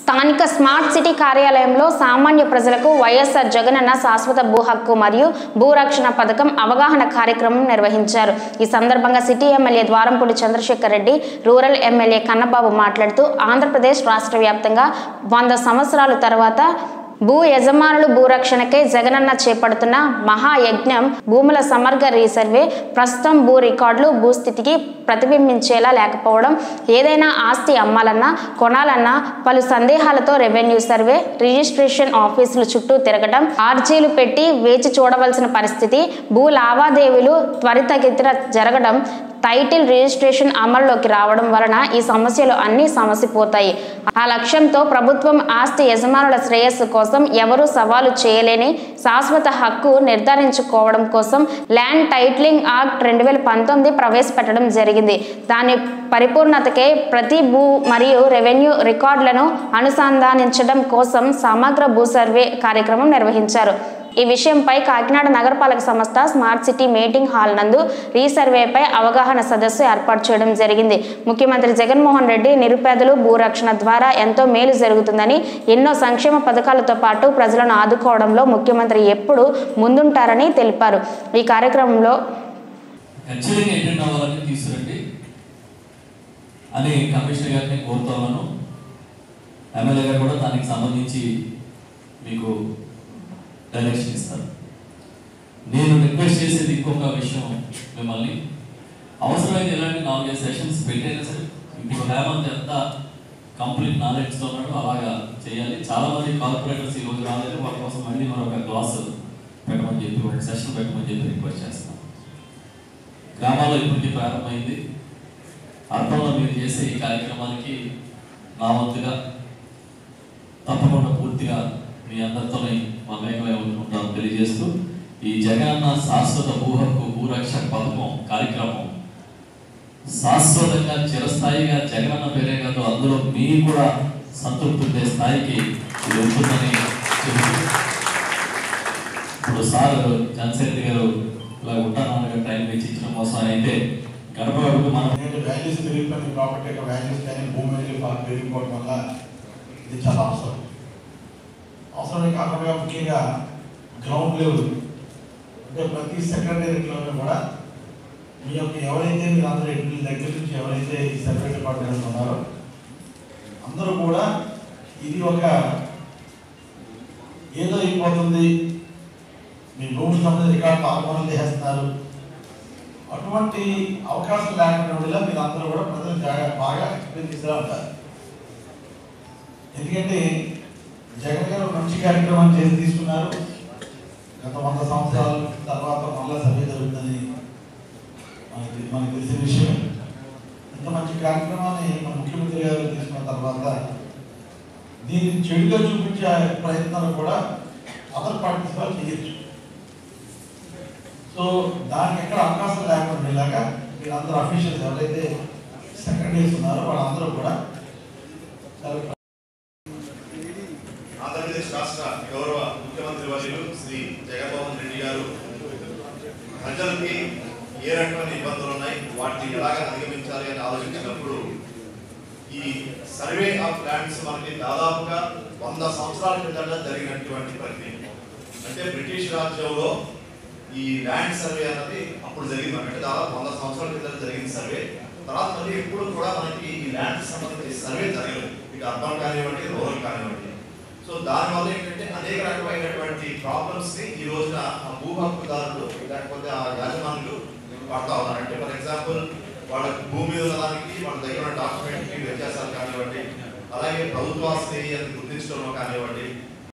స్థానిక smart city కార్యాలయంలో సామాన్య ప్రజలకు వైఎస్ఆర్ జగనన్న శాశ్వత భూ హక్కు మరియు భూరక్షణ పథకం అవగాహన కార్యక్రమం నిర్వహించారు ఈ సందర్భంగా city MLA Dwarampudi Chandrasekhar Reddy rural MLA Kannababu మాట్లాడుతూ ఆంధ్రప్రదేశ్ రాష్ట్ర వ్యాప్తంగా వంద సంవత్సరాల తర్వాత భూ యజమానులు భూరక్షణకై జగనన్న చేపడుతున్న మహాయజ్ఞం భూముల సమగ్ర రీసర్వే ప్రస్తుతం భూ రికార్డులు భూస్థితికి ప్రతిబింబించేలా లేకపోవడం ఏదైనా ఆస్తి అమ్మాలన్నా కొనాలన్నా పలు సందేహాలతో రెవెన్యూ సర్వే రిజిస్ట్రేషన్ ఆఫీసులు చుట్టూ తిరగడం ఆర్జీలు పెట్టి వేచి చూడవలసిన పరిస్థితి భూ లావాదేవీలు త్వరితగతిన జరగడం టైటిల్ రిజిస్ట్రేషన్ అమల్లోకి రావడం వలన ఈ సమస్యలు అన్నీ సమసిపోతాయి ఆ లక్ష్యంతో ప్రభుత్వం ఆస్తి యజమానుల శ్రేయస్సు కోసం ఎవరూ సవాలు చేయలేని శాశ్వత హక్కు నిర్ధారించుకోవడం కోసం ల్యాండ్ టైటిలింగ్ యాక్ట్ రెండు వేల పంతొమ్మిది ప్రవేశపెట్టడం జరిగింది దాని పరిపూర్ణతకే ప్రతి భూ మరియు రెవెన్యూ రికార్డులను అనుసంధానించడం కోసం సమగ్ర భూ సర్వే కార్యక్రమం నిర్వహించారు ఈ విషయంపై కాకినాడ నగరపాలక సంస్థ స్మార్ట్ సిటీ మీటింగ్ హాల్ నందు రీసర్వేపై అవగాహన సదస్సు ఏర్పాటు చేయడం జరిగింది ముఖ్యమంత్రి జగన్మోహన్ రెడ్డి నిరుపేదలు భూరక్షణ ద్వారా ఎంతో మేలు జరుగుతుందని ఎన్నో సంక్షేమ పథకాలతో పాటు ప్రజలను ఆదుకోవడంలో ముఖ్యమంత్రి ఎప్పుడు ముందుంటారని తెలిపారు ఈ కార్యక్రమంలో ఖచ్చితంగా అటెండ్ అవ్వాలని తీసుకురండి అని కమిషనర్ గారిని కోరుతున్నాను ఎమ్మెల్యే గారు కూడా దానికి సంబంధించి మీకు డైరెక్షన్ ఇస్తారు నేను రిక్వెస్ట్ చేసేది ఇంకొక విషయం మిమ్మల్ని అవసరమైతే ఇలాంటి నాలుగైదు సెషన్స్ పెట్టైనా సరే ఇప్పుడు హేమంత్ ఎంత కంప్లీట్ నాలెడ్జ్తో ఉన్నాడో అలాగా చేయాలి చాలా మంది కార్పొరేటర్స్ ఈ రోజు రాలేదు వాళ్ళ కోసం మళ్ళీ మరొక క్లాస్ పెట్టమని చెప్పి ఒక సెషన్ పెట్టమని చెప్పి రిక్వెస్ట్ చేస్తాం గ్రామాల్లో ఇప్పటికీ ప్రారంభమైంది అర్థంలో మీరు చేసే ఈ కార్యక్రమానికి నా వంతుగా తప్పకుండా పూర్తిగా మీ అందరితోనే మమేకమై ఉంటాను తెలియజేస్తూ ఈ జగనన్న శాశ్వత భూ హక్కు భూరక్షణ పథకం కార్యక్రమం శాశ్వతంగా చిరస్థాయిగా జగనన్న పేరే కాదు అందులో మీరు కూడా సంతృప్తి ఉండే స్థాయికి ఇది ఉంటుందని చెబుతూ ఇప్పుడు సార్ చంద్రశేఖర్ గారు ఇలా ఉంటాను టైం వెచ్చించడం కోసం అయితే గడప గడపకు మనం నేను వాల్యూస్ పెరిగిపోయిన ప్రాపర్టీ యొక్క వాల్యూస్ కానీ భూమి వాల్యూ బాగా పెరిగిపోవడం వల్ల ఇది చాలా అవసరం అవసరమే కాకుండా ముఖ్యంగా గ్రౌండ్ లెవెల్ అంటే ప్రతి సెక్రటరీ లెవెల్ కూడా మీ యొక్క ఎవరైతే మీరు అందరూ మీ దగ్గర నుంచి ఎవరైతే ఈ సర్వే డిపార్ట్మెంట్ ఉన్నారో అందరూ కూడా ఇది ఒక ఏదో అయిపోతుంది మీ భూమి సంబంధించిన రికార్డు ఆహ్వానం చేస్తున్నారు అటువంటి అవకాశం లేకుండా మీరు అందరూ కూడా ప్రజలు జాగ్రత్త బాగా ఎక్స్ప్లెయిన్ చేస్తూ ఉంటారు ఎందుకంటే జగన్ గారు మంచి కార్యక్రమం చేసి తీసుకున్నారు గత వంద సంవత్సరాల తర్వాత మళ్ళా సభ్య జరుగుతుంది మనకి మనకు తెలిసిన విషయం ఇంత మంచి కార్యక్రమాన్ని మన ముఖ్యమంత్రి గారు తీసుకున్న తర్వాత దీన్ని చెడుగా చూపించే ప్రయత్నాలు కూడా అదర్ పార్టీస్ వాళ్ళు చేయొచ్చు సో దానికి ఎక్కడ అవకాశం లేకుండా ఇలాగా మీరు అందరూ అఫీషియల్స్ ఎవరైతే సెక్రటరీస్ ఉన్నారో వాళ్ళందరూ కూడా చాలా ఆంధ్రప్రదేశ్ రాష్ట్ర గౌరవ ముఖ్యమంత్రి వర్యులు శ్రీ జగన్మోహన్ రెడ్డి గారు ప్రజలకి ఏ రకమైన ఇబ్బందులు ఉన్నాయి వాటిని ఎలాగ అధిగమించాలి అని ఆలోచించినప్పుడు ఈ సర్వే ఆఫ్ ల్యాండ్స్ మనకి దాదాపుగా వంద సంవత్సరాల క్రితం జరిగినటువంటి ప్రక్రియ అంటే బ్రిటిష్ రాజ్యంలో ఈ ల్యాండ్ సర్వే అన్నది అప్పుడు జరిగింది అంటే దాదాపు వంద సంవత్సరాల క్రితం జరిగిన సర్వే తర్వాత మళ్ళీ ఎప్పుడు కూడా మనకి ఈ ల్యాండ్ సంబంధించి సర్వే జరగలేదు ఇటు అర్బన్ కానివ్వండి రూరల్ కానివ్వండి సో దానివల్ల ఏంటంటే అనేక రకమైనటువంటి ప్రాబ్లమ్స్ ని ఈ రోజున ఆ భూ హక్కుదారులు లేకపోతే ఆ యాజమానులు వాడుతూ ఉన్నారు అంటే ఫర్ ఎగ్జాంపుల్ వాళ్ళ భూమి మీద ఉన్నదానికి వాళ్ళ దగ్గర ఉన్న డాక్యుమెంట్ కి వ్యత్యాసాలు కానివ్వండి అలాగే ప్రభుత్వ ఆస్తి అని గుర్తించడంలో కానివ్వండి